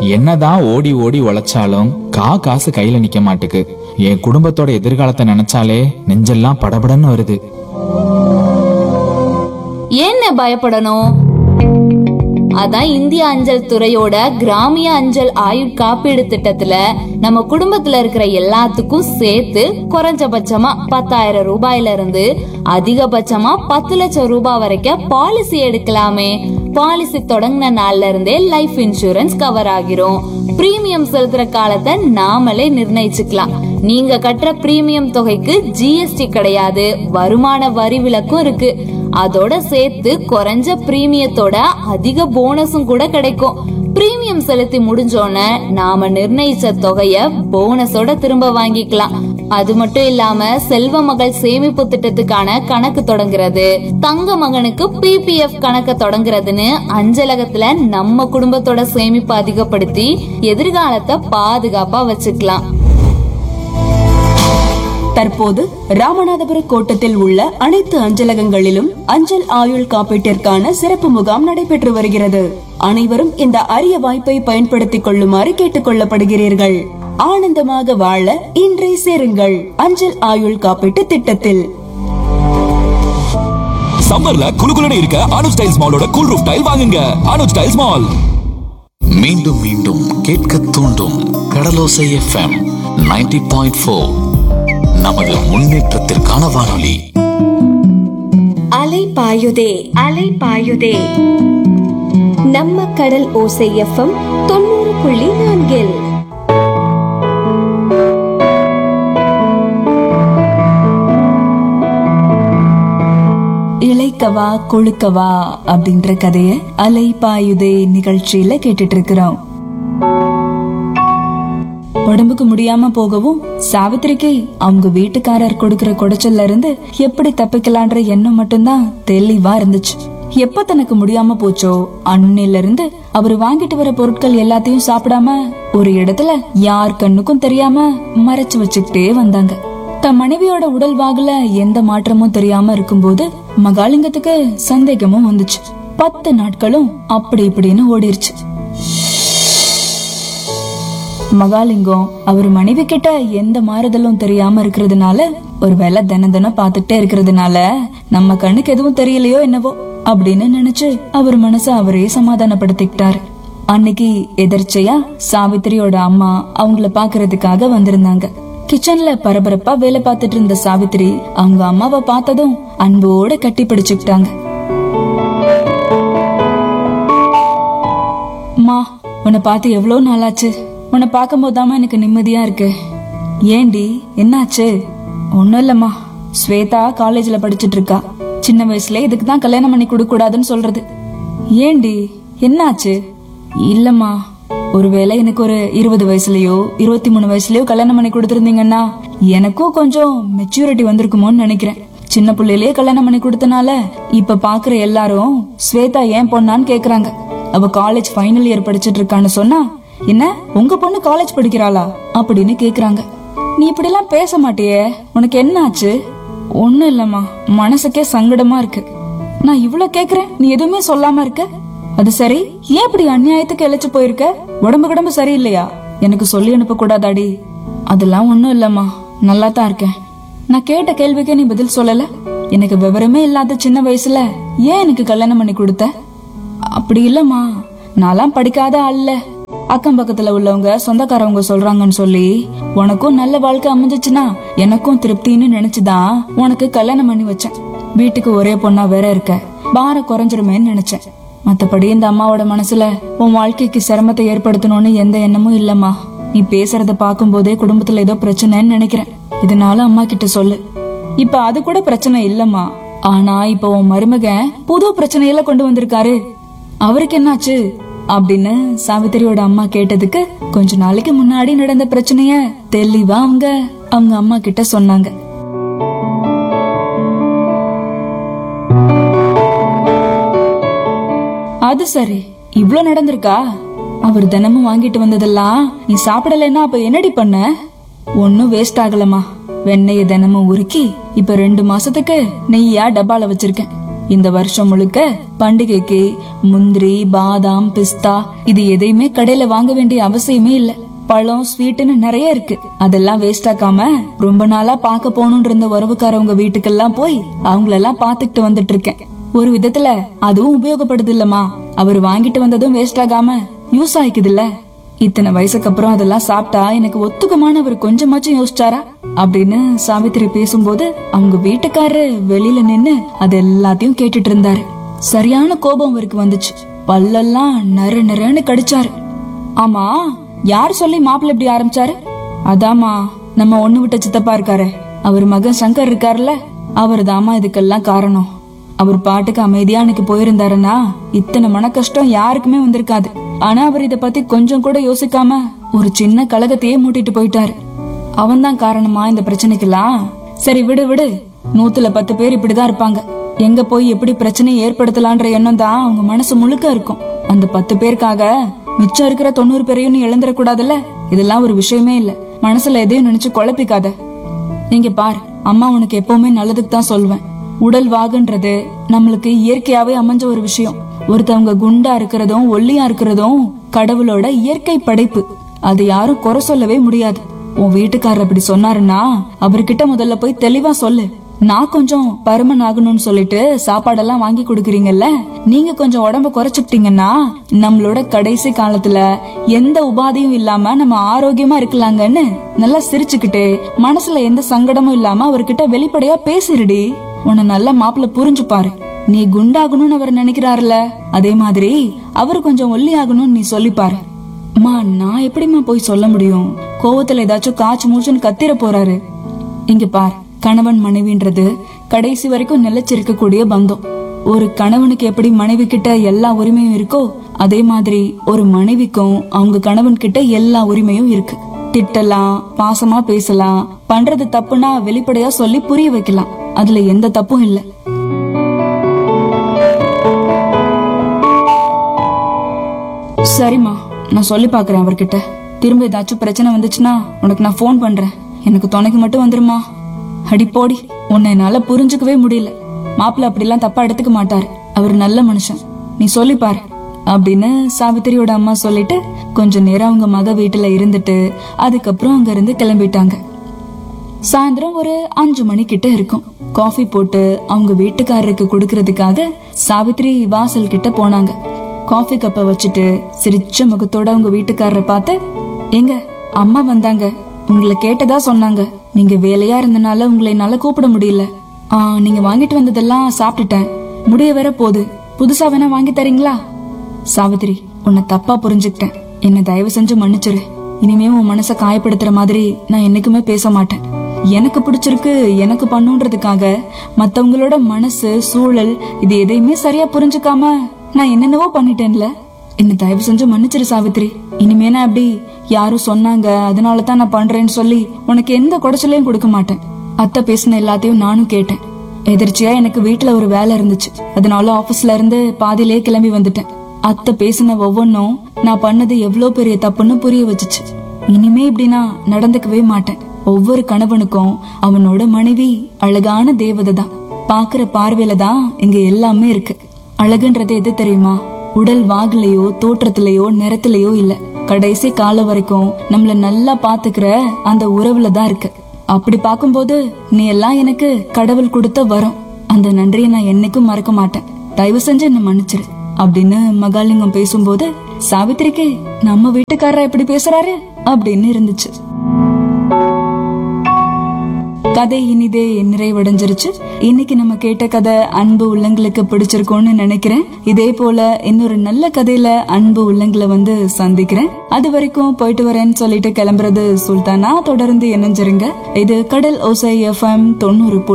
என்னதான் ஓடி ஓடி உழைச்சாலும் கா காசு கையில நிக்க மாட்டுக்கு என் குடும்பத்தோட எதிர்காலத்தை நினைச்சாலே நெஞ்செல்லாம் படபடன்னு வருது ஏன்னு பயப்படணும் அதான் இந்திய அஞ்சல் துறையோட கிராமிய அஞ்சல் ஆயுட் காப்பீடு திட்டத்துல நம்ம குடும்பத்துல இருக்கிற எல்லாத்துக்கும் சேர்த்து குறைஞ்சபட்சமா பத்தாயிரம் ரூபாயில இருந்து அதிகபட்சமா பத்து லட்சம் ரூபாய் வரைக்கும் பாலிசி எடுக்கலாமே பாலிசி தொடங்கின நாள்ல இருந்தே லைஃப் இன்சூரன்ஸ் கவர் ஆகிரும் பிரீமியம் செலுத்துற காலத்தை நாமளே நிர்ணயிச்சுக்கலாம் நீங்க கட்டுற பிரீமியம் தொகைக்கு ஜிஎஸ்டி கிடையாது வருமான வரி விலக்கும் இருக்கு அதோட சேர்த்து குறைஞ்ச பிரீமியத்தோட அதிக போனஸும் கூட கிடைக்கும் பிரீமியம் செலுத்தி முடிஞ்சோன நாம நிர்ணயிச்ச தொகைய போனஸோட திரும்ப வாங்கிக்கலாம் அது மட்டும் இல்லாம செல்வ மகள் சேமிப்பு திட்டத்துக்கான கணக்கு தொடங்குறது தங்க மகனுக்கு பிபிஎஃப் கணக்க தொடங்குறதுன்னு அஞ்சலகத்துல நம்ம குடும்பத்தோட சேமிப்பு அதிகப்படுத்தி எதிர்காலத்தை பாதுகாப்பா வச்சுக்கலாம் தற்போது ராமநாதபுர கோட்டத்தில் உள்ள அனைத்து அஞ்சலகங்களிலும் அஞ்சல் ஆயுள் காப்பீட்டிற்கான சிறப்பு முகாம் நடைபெற்று வருகிறது அனைவரும் இந்த அரிய வாய்ப்பை பயன்படுத்திக் கொள்ளுமாறு கேட்டுக் கொள்ளப்படுகிறீர்கள் ஆனந்தமாக வாழ இன்றே சேருங்கள் அஞ்சல் ஆயுள் காப்பீட்டு திட்டத்தில் சம்மர்ல குளுகுலுன்னு இருக்க அனுஜ் டைல்ஸ் மாலோட கூல் ரூஃப் டைல் வாங்குங்க அனுஜ் டைல்ஸ் மால் மீண்டும் மீண்டும் கேட்க தூண்டும் கடலோசை எஃப்எம் 90.4 பாயிண்ட் நமது முன்னேற்றத்திற்கான வானொலி அலை பாயுதே அலை பாயுதே நம்ம கடல் ஓசை எஃப்எம் தொண்ணூறு புள்ளி நான்கில் இளைக்கவா கொழுக்கவா அப்படின்ற கதைய அலை பாயுதே நிகழ்ச்சியில கேட்டுட்டு இருக்கிறோம் உடம்புக்கு முடியாம போகவும் சாவித்திரிக்கு அவங்க வீட்டுக்காரர் கொடுக்கிற குடைச்சல்ல இருந்து எப்படி தப்பிக்கலான்ற எண்ணம் மட்டும்தான் தெளிவா இருந்துச்சு எப்ப தனக்கு முடியாம போச்சோ அன்னில இருந்து அவர் வாங்கிட்டு வர பொருட்கள் எல்லாத்தையும் சாப்பிடாம ஒரு இடத்துல யார் கண்ணுக்கும் தெரியாம மறைச்சு வச்சுக்கிட்டே வந்தாங்க தன் மனைவியோட உடல் வாகுல எந்த மாற்றமும் தெரியாம இருக்கும்போது மகாலிங்கத்துக்கு சந்தேகமும் வந்துச்சு பத்து நாட்களும் அப்படி இப்படின்னு ஓடிருச்சு மகாலிங்கம் அவர் மனைவி கிட்ட எந்த மாறுதலும் தெரியாம இருக்கிறதுனால ஒருவேளை தினம் தினம் பாத்துட்டே இருக்கிறதுனால நம்ம கண்ணுக்கு எதுவும் தெரியலையோ என்னவோ அப்படின்னு நினைச்சு அவர் மனச அவரே சமாதானப்படுத்திக்கிட்டாரு அன்னைக்கு எதர்ச்சையா சாவித்திரியோட அம்மா அவங்கள பாக்குறதுக்காக வந்திருந்தாங்க கிச்சன்ல பரபரப்பா வேலை பார்த்துட்டு இருந்த சாவித்திரி அவங்க அம்மாவை பார்த்ததும் அன்போட கட்டி பிடிச்சுக்கிட்டாங்க அம்மா உன்னை பார்த்து எவ்வளவு நாளாச்சு உன்னை பார்க்கும் போதாமா எனக்கு நிம்மதியா இருக்கு ஏண்டி என்னாச்சு ஒண்ணும் இல்லம்மா ஸ்வேதா காலேஜ்ல படிச்சிட்டு இருக்கா சின்ன வயசுல இதுக்கு தான் கல்யாணம் பண்ணி கொடுக்க கூடாதுன்னு சொல்றது ஏண்டி என்னாச்சு இல்லம்மா ஒருவேளை எனக்கு ஒரு இருபது வயசுலயோ இருபத்தி மூணு வயசுலயோ கல்யாணம் பண்ணி கொடுத்திருந்தீங்கன்னா எனக்கும் கொஞ்சம் மெச்சூரிட்டி வந்திருக்குமோன்னு நினைக்கிறேன் சின்ன பிள்ளையிலேயே கல்யாணம் பண்ணி கொடுத்தனால இப்ப பாக்குற எல்லாரும் ஸ்வேதா ஏன் பொண்ணான்னு கேக்குறாங்க அவ காலேஜ் ஃபைனல் இயர் படிச்சிட்டு இருக்கான்னு சொன்னா என்ன உங்க பொண்ணு காலேஜ் படிக்கிறாளா அப்படின்னு கேக்குறாங்க நீ இப்படி எல்லாம் பேச மாட்டியே உனக்கு என்ன ஆச்சு ஒண்ணும் இல்லம்மா மனசுக்கே சங்கடமா இருக்கு நான் இவ்ளோ கேக்குறேன் நீ எதுவுமே சொல்லாம இருக்க அது சரி ஏன் இப்படி அநியாயத்துக்கு இழைச்சு போயிருக்க உடம்பு கிடம்பு சரியில்லையா எனக்கு சொல்லி அனுப்ப கூடாதாடி அதெல்லாம் ஒண்ணும் இல்லம்மா நல்லா தான் இருக்கேன் நான் கேட்ட கேள்விக்கே நீ பதில் சொல்லல எனக்கு விவரமே இல்லாத சின்ன வயசுல ஏன் எனக்கு கல்யாணம் பண்ணி கொடுத்த அப்படி இல்லம்மா நான்லாம் படிக்காத ஆள்ல அக்கம் பக்கத்துல உள்ளவங்க சொந்தக்காரவங்க சொல்றாங்கன்னு சொல்லி உனக்கும் நல்ல வாழ்க்கை அமைஞ்சிச்சுன்னா எனக்கும் திருப்தின்னு நினைச்சுதான் உனக்கு கல்யாணம் பண்ணி வச்சேன் வீட்டுக்கு ஒரே பொண்ணா வேற இருக்க பாரம் குறைஞ்சிருமேன்னு நினைச்சேன் மத்தபடி இந்த அம்மாவோட மனசுல உன் வாழ்க்கைக்கு சிரமத்தை ஏற்படுத்தணும்னு எந்த எண்ணமும் இல்லம்மா நீ பேசுறத பார்க்கும்போதே குடும்பத்துல ஏதோ பிரச்சனைன்னு நினைக்கிறேன் இதனால அம்மா கிட்ட சொல்லு இப்ப அது கூட பிரச்சனை இல்லம்மா ஆனா இப்ப உன் மருமகன் புது பிரச்சனையெல்லாம் கொண்டு வந்திருக்காரு அவருக்கு என்னாச்சு அப்படின்னு சாவித்திரியோட அம்மா கேட்டதுக்கு கொஞ்ச நாளைக்கு முன்னாடி நடந்த பிரச்சனைய தெளிவா அவங்க அவங்க அம்மா கிட்ட சொன்னாங்க அது சரி இவ்ளோ நடந்திருக்கா அவர் தினமும் வாங்கிட்டு வந்ததெல்லாம் நீ சாப்பிடலைன்னா அப்ப என்னடி பண்ண ஒன்னும் வேஸ்ட் ஆகலமா வெண்ணெய தினமும் உருக்கி இப்ப ரெண்டு மாசத்துக்கு நெய்யா டப்பால வச்சிருக்கேன் இந்த வருஷம் முழுக்க பண்டிகைக்கு முந்திரி பாதாம் பிஸ்தா இது எதையுமே கடையில வாங்க வேண்டிய அவசியமே இல்ல பழம் ஸ்வீட்டுன்னு நிறைய இருக்கு அதெல்லாம் வேஸ்ட் ஆக்காம ரொம்ப நாளா பார்க்க போகணும்னு இருந்த உறவுக்காரவங்க வீட்டுக்கெல்லாம் போய் அவங்களெல்லாம் பாத்துக்கிட்டு வந்துட்டு இருக்கேன் ஒரு விதத்துல அதுவும் உபயோகப்படுது இல்லம்மா அவர் வாங்கிட்டு வந்ததும் வேஸ்ட் ஆகாம யூஸ் ஆயிக்குதுல்ல இத்தனை வயசுக்கு அப்புறம் அதெல்லாம் சாப்பிட்டா எனக்கு ஒத்துக்கமான அவர் கொஞ்சமாச்சும் யோசிச்சாரா அப்படின்னு சாவித்திரி பேசும்போது அவங்க வீட்டுக்காரரு வெளியில நின்னு அது எல்லாத்தையும் கேட்டுட்டு இருந்தாரு சரியான கோபம் அவருக்கு வந்துச்சு பல்லெல்லாம் நர நரன்னு கடிச்சாரு ஆமா யார் சொல்லி மாப்பிள்ளை இப்படி ஆரம்பிச்சாரு அதாம்மா நம்ம ஒண்ணு விட்ட சித்தப்பா இருக்காரு அவர் மகன் சங்கர் இருக்காருல்ல அவர் தாமா இதுக்கெல்லாம் காரணம் அவர் பாட்டுக்கு அமைதியா அன்னைக்கு போயிருந்தாருன்னா இத்தனை மன கஷ்டம் யாருக்குமே வந்திருக்காது ஆனா அவர் இத பத்தி கொஞ்சம் கூட யோசிக்காம ஒரு சின்ன கலகத்தையே மூட்டிட்டு போயிட்டாரு அவன்தான் காரணமா இந்த பிரச்சனைக்கெல்லாம் சரி விடு விடு நூத்துல பத்து பேர் இப்படிதான் இருப்பாங்க எங்க போய் எப்படி பிரச்சனையை ஏற்படுத்தலான்ற எண்ணம் தான் அவங்க மனசு முழுக்க இருக்கும் அந்த பத்து பேருக்காக மிச்சம் இருக்கிற தொண்ணூறு பேரையும் நீ இழந்துடக்கூடாதுல்ல இதெல்லாம் ஒரு விஷயமே இல்ல மனசுல எதையும் நினைச்சு குழப்பிக்காத நீங்க பார் அம்மா உனக்கு எப்பவுமே நல்லதுக்கு தான் சொல்வேன் உடல் வாகுன்றது நம்மளுக்கு இயற்கையாவே அமைஞ்ச ஒரு விஷயம் ஒருத்தவங்க குண்டா இருக்கிறதும் ஒல்லியா இருக்கிறதும் கடவுளோட இயற்கை படைப்பு அது யாரும் குறை சொல்லவே முடியாது உன் வீட்டுக்காரர் அப்படி சொன்னாருன்னா அவர்கிட்ட முதல்ல போய் தெளிவா சொல்லு நான் கொஞ்சம் பருமன் ஆகணும்னு சொல்லிட்டு சாப்பாடெல்லாம் வாங்கி கொடுக்குறீங்கல்ல நீங்க கொஞ்சம் உடம்ப குறைச்சுக்கிட்டீங்கன்னா நம்மளோட கடைசி காலத்துல எந்த உபாதையும் இல்லாம நம்ம ஆரோக்கியமா இருக்கலாங்கன்னு நல்லா சிரிச்சுக்கிட்டு மனசுல எந்த சங்கடமும் இல்லாம அவர்கிட்ட வெளிப்படையா பேசிருடி உன்னை நல்ல மாப்பிள்ள புரிஞ்சு பாரு நீ குண்டாகணும்னு அவர் நினைக்கிறாருல அதே மாதிரி அவர் கொஞ்சம் ஒல்லி ஆகணும்னு நீ சொல்லி பாரு அம்மா நான் எப்படிம்மா போய் சொல்ல முடியும் கோவத்துல ஏதாச்சும் காய்ச்சி மூச்சுன்னு கத்திர போறாரு இங்க பார் கணவன் மனைவின்றது கடைசி வரைக்கும் நிலைச்சிருக்கக்கூடிய பந்தம் ஒரு கணவனுக்கு எப்படி மனைவி கிட்ட எல்லா உரிமையும் இருக்கோ அதே மாதிரி ஒரு மனைவிக்கும் அவங்க கணவன் கிட்ட எல்லா உரிமையும் இருக்கு திட்டலாம் பாசமா பேசலாம் பண்றது தப்புனா வெளிப்படையா சொல்லி புரிய வைக்கலாம் அதுல எந்த தப்பும் இல்ல சரிம்மா நான் சொல்லி பாக்குறேன் அவர்கிட்ட திரும்ப ஏதாச்சும் பிரச்சனை வந்துச்சுன்னா உனக்கு நான் ஃபோன் பண்றேன் எனக்கு துணைக்கு மட்டும் வந்துருமா அடி போடி உன்னை என்னால புரிஞ்சுக்கவே முடியல மாப்பிள்ள அப்படிலாம் தப்பா எடுத்துக்க மாட்டாரு அவர் நல்ல மனுஷன் நீ சொல்லி பாரு அப்படின்னு சாவித்திரியோட அம்மா சொல்லிட்டு கொஞ்ச நேரம் அவங்க மக வீட்டுல இருந்துட்டு அதுக்கப்புறம் அங்க இருந்து கிளம்பிட்டாங்க சாயந்தரம் ஒரு அஞ்சு மணி கிட்ட இருக்கும் காஃபி போட்டு அவங்க வீட்டுக்காரருக்கு கொடுக்கறதுக்காக சாவித்ரி வாசல் கிட்ட போனாங்க காஃபி கப்ப வச்சுட்டு சிரிச்ச முகத்தோட அவங்க வீட்டுக்காரரை பார்த்து எங்க அம்மா வந்தாங்க உங்களை கேட்டதா சொன்னாங்க நீங்க வேலையா இருந்தனால உங்களை என்னால கூப்பிட முடியல ஆ நீங்க வாங்கிட்டு வந்ததெல்லாம் சாப்பிட்டுட்டேன் முடிய வேற போகுது புதுசா வேணா வாங்கி தரீங்களா சாவித்ரி உன்னை தப்பா புரிஞ்சுக்கிட்டேன் என்ன தயவு செஞ்சு மன்னிச்சிரு இனிமே உன் மனச காயப்படுத்துற மாதிரி நான் என்னைக்குமே பேச மாட்டேன் எனக்கு பிடிச்சிருக்கு எனக்கு பண்ணுன்றதுக்காக மத்தவங்களோட மனசு சூழல் இது எதையுமே சரியா புரிஞ்சுக்காம நான் என்னென்னவோ பண்ணிட்டேன்ல என்ன தயவு செஞ்சு மன்னிச்சிரு சாவித்ரி இனிமே நான் அப்படி யாரும் சொன்னாங்க அதனால தான் நான் பண்றேன்னு சொல்லி உனக்கு எந்த குடைச்சலையும் கொடுக்க மாட்டேன் அத்தை பேசின எல்லாத்தையும் நானும் கேட்டேன் எதிர்ச்சியா எனக்கு வீட்ல ஒரு வேலை இருந்துச்சு அதனால ஆபீஸ்ல இருந்து பாதியிலே கிளம்பி வந்துட்டேன் அத்தை பேசின ஒவ்வொன்னும் நான் பண்ணது எவ்வளவு பெரிய தப்புன்னு புரிய வச்சுச்சு இனிமே இப்படி நான் நடந்துக்கவே மாட்டேன் ஒவ்வொரு கணவனுக்கும் அவனோட மனைவி அழகான தேவதை தான் பாக்குற பார்வையில தான் இங்க எல்லாமே இருக்கு அழகுன்றது எது தெரியுமா உடல் வாகுலயோ தோற்றத்திலயோ நிறத்திலயோ இல்ல கடைசி காலம் வரைக்கும் நம்மள நல்லா பாத்துக்கிற அந்த உறவுல தான் இருக்கு அப்படி பார்க்கும்போது நீ எல்லாம் எனக்கு கடவுள் கொடுத்த வரம் அந்த நன்றியை நான் என்னைக்கும் மறக்க மாட்டேன் தயவு செஞ்சு என்ன மன்னிச்சிரு அப்படின்னு மகாலிங்கம் பேசும்போது சாவித்திரிக்கு நம்ம வீட்டுக்காரர் எப்படி பேசுறாரு அப்படின்னு இருந்துச்சு கதை இனிதே நிறைவடைஞ்சிருச்சு இன்னைக்கு நம்ம கேட்ட கதை அன்பு உள்ளங்களுக்கு பிடிச்சிருக்கும்னு நினைக்கிறேன் இதே போல இன்னொரு நல்ல கதையில அன்பு உள்ளங்களை வந்து சந்திக்கிறேன் அது வரைக்கும் போயிட்டு வரேன்னு சொல்லிட்டு கிளம்புறது சுல்தானா தொடர்ந்து இணைஞ்சிருங்க இது கடல் ஓசை எஃப்எம் தொண்ணூறு